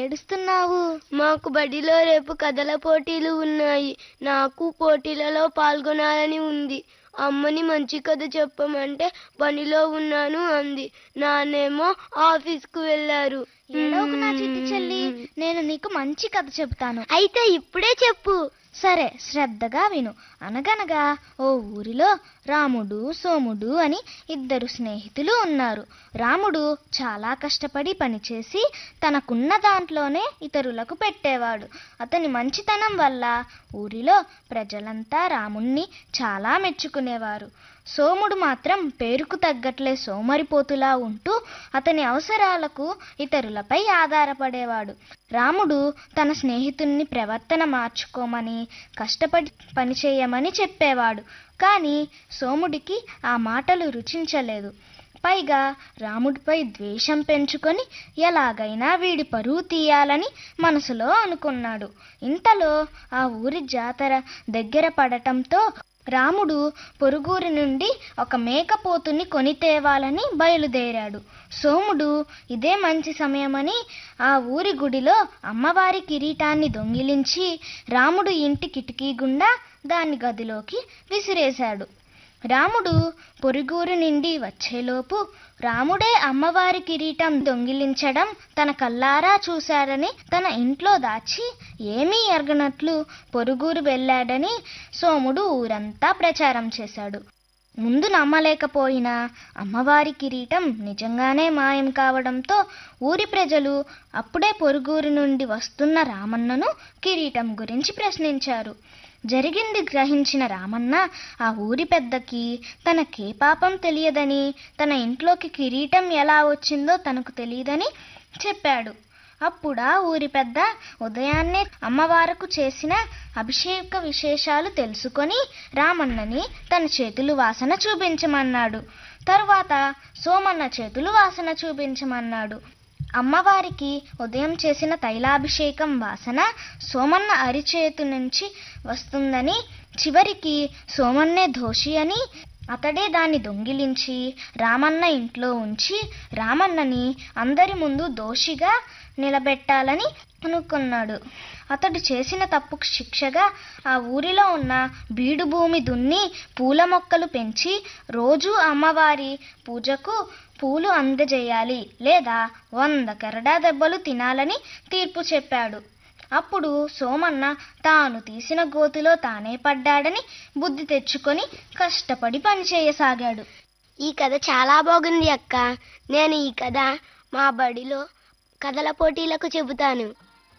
ఏడుస్తున్నావు మాకు బడిలో రేపు కథల పోటీలు ఉన్నాయి నాకు పోటీలలో పాల్గొనాలని ఉంది అమ్మని మంచి కథ చెప్పమంటే పనిలో ఉన్నాను అంది నాన్నేమో ఆఫీస్కు వెళ్ళారు ఏడవకు నా చిట్టి చెల్లి నేను నీకు మంచి కథ చెబుతాను అయితే ఇప్పుడే చెప్పు సరే శ్రద్ధగా విను అనగనగా ఓ ఊరిలో రాముడు సోముడు అని ఇద్దరు స్నేహితులు ఉన్నారు రాముడు చాలా కష్టపడి పనిచేసి తనకున్న దాంట్లోనే ఇతరులకు పెట్టేవాడు అతని మంచితనం వల్ల ఊరిలో ప్రజలంతా రాముణ్ణి చాలా మెచ్చుకునేవారు సోముడు మాత్రం పేరుకు తగ్గట్లే సోమరిపోతులా ఉంటూ అతని అవసరాలకు ఇతరులపై ఆధారపడేవాడు రాముడు తన స్నేహితుణ్ణి ప్రవర్తన మార్చుకోమని కష్టపడి పనిచేయమని చెప్పేవాడు కానీ సోముడికి ఆ మాటలు రుచించలేదు పైగా రాముడిపై ద్వేషం పెంచుకొని ఎలాగైనా వీడి పరువు తీయాలని మనసులో అనుకున్నాడు ఇంతలో ఆ ఊరి జాతర దగ్గర పడటంతో రాముడు పొరుగురి నుండి ఒక మేకపోతుని కొని తేవాలని బయలుదేరాడు సోముడు ఇదే మంచి సమయమని ఆ ఊరి గుడిలో అమ్మవారి కిరీటాన్ని దొంగిలించి రాముడు ఇంటి కిటికీ గుండా దాన్ని గదిలోకి విసిరేశాడు రాముడు పొరుగురు నుండి వచ్చేలోపు రాముడే అమ్మవారి కిరీటం దొంగిలించడం తన కల్లారా చూశాడని తన ఇంట్లో దాచి ఏమీ ఎరగనట్లు పొరుగురు వెళ్ళాడని సోముడు ఊరంతా ప్రచారం చేశాడు ముందు నమ్మలేకపోయినా అమ్మవారి కిరీటం నిజంగానే మాయం కావడంతో ఊరి ప్రజలు అప్పుడే పొరుగురు నుండి వస్తున్న రామన్నను కిరీటం గురించి ప్రశ్నించారు జరిగింది గ్రహించిన రామన్న ఆ ఊరి పెద్దకి తనకే పాపం తెలియదని తన ఇంట్లోకి కిరీటం ఎలా వచ్చిందో తనకు తెలియదని చెప్పాడు అప్పుడా ఊరి పెద్ద ఉదయాన్నే అమ్మవారకు చేసిన అభిషేక విశేషాలు తెలుసుకొని రామన్నని తన చేతులు వాసన చూపించమన్నాడు తరువాత సోమన్న చేతులు వాసన చూపించమన్నాడు అమ్మవారికి ఉదయం చేసిన తైలాభిషేకం వాసన సోమన్న అరిచేతు నుంచి వస్తుందని చివరికి సోమన్నే దోషి అని అతడే దాన్ని దొంగిలించి రామన్న ఇంట్లో ఉంచి రామన్నని అందరి ముందు దోషిగా నిలబెట్టాలని అనుకున్నాడు అతడు చేసిన తప్పుకు శిక్షగా ఆ ఊరిలో ఉన్న బీడు భూమి దున్ని పూల మొక్కలు పెంచి రోజు అమ్మవారి పూజకు పూలు అందజేయాలి లేదా వంద కెరడా దెబ్బలు తినాలని తీర్పు చెప్పాడు అప్పుడు సోమన్న తాను తీసిన గోతిలో తానే పడ్డాడని బుద్ధి తెచ్చుకొని కష్టపడి పనిచేయసాగాడు ఈ కథ చాలా బాగుంది అక్క నేను ఈ కథ మా బడిలో కథల పోటీలకు చెబుతాను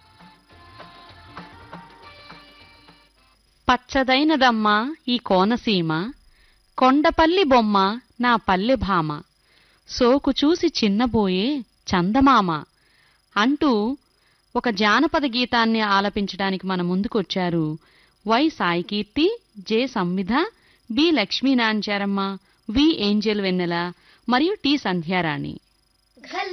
పచ్చదైనదమ్మా ఈ కోనసీమ కొండపల్లి బొమ్మ నా పల్లె భామ సోకు చూసి చిన్నబోయే చందమామ అంటూ ఒక జానపద గీతాన్ని ఆలపించడానికి మన ముందుకొచ్చారు Y Saikeerthi J Samvidha B Lakshminarayana V Angel Vennela మరియు టి సంధ్యారాణి